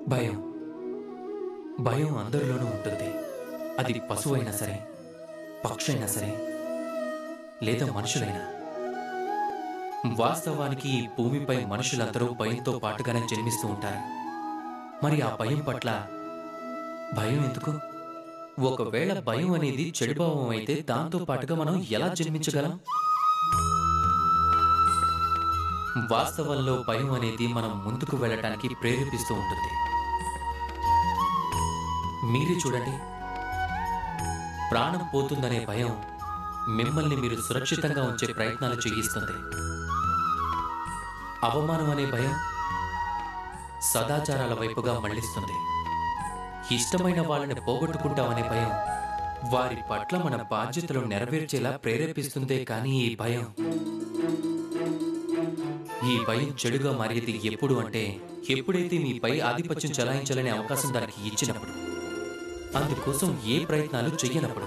భయం భయం అందరిలోనూ ఉంటుంది అది పశువైనా సరే పక్షైనా సరే లేదా మనుషులైనా వాస్తవానికి ఈ భూమిపై మనుషులందరూ భయంతో పాటుగానే జన్మిస్తూ ఉంటారు మరి ఆ భయం పట్ల భయం ఎందుకు ఒకవేళ భయం అనేది చెడుభావం అయితే దాంతో పాటుగా మనం ఎలా జన్మించగలం వాస్తవంలో భయం అనేది మనం ముందుకు వెళ్ళటానికి ప్రేరేపిస్తూ ఉంటుంది మీరే చూడండి ప్రాణం పోతుందనే భయం మిమ్మల్ని మీరు సురక్షితంగా ఉంచే ప్రయత్నాలు చేయిస్తుంది అవమానం అనే భయం సదాచారాల వైపుగా మళ్లిస్తుంది ఇష్టమైన వాళ్ళని పోగొట్టుకుంటామనే భయం వారి పట్ల మన బాధ్యతలు నెరవేర్చేలా ప్రేరేపిస్తుందే కానీ ఈ భయం ఈ భయం చెడుగా మారేది ఎప్పుడు అంటే ఎప్పుడైతే మీపై ఆధిపత్యం చలాయించాలనే అవకాశం దానికి ఇచ్చినప్పుడు అందుకోసం ఏ ప్రయత్నాలు చెయ్యనప్పుడు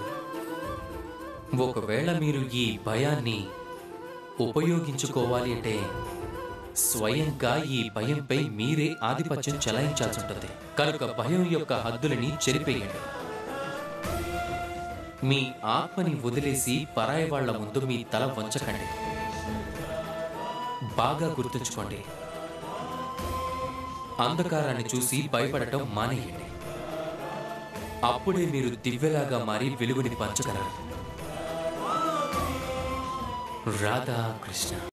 ఒకవేళ మీరు ఈ భయాన్ని ఉపయోగించుకోవాలి అంటే స్వయంగా ఈ భయంపై మీరే ఆధిపత్యం చెలాయించాల్సి ఉంటుంది కనుక భయం యొక్క హద్దులని చెరిపేయండి మీ ఆత్మని వదిలేసి పరాయి వాళ్ళ ముందు మీ తల వంచకండి బాగా గుర్తుంచుకోండి అంధకారాన్ని చూసి భయపడటం మానేయండి అప్పుడే మీరు దివ్యలాగా మారి వెలుగుని పంచగలరు రాధా కృష్ణ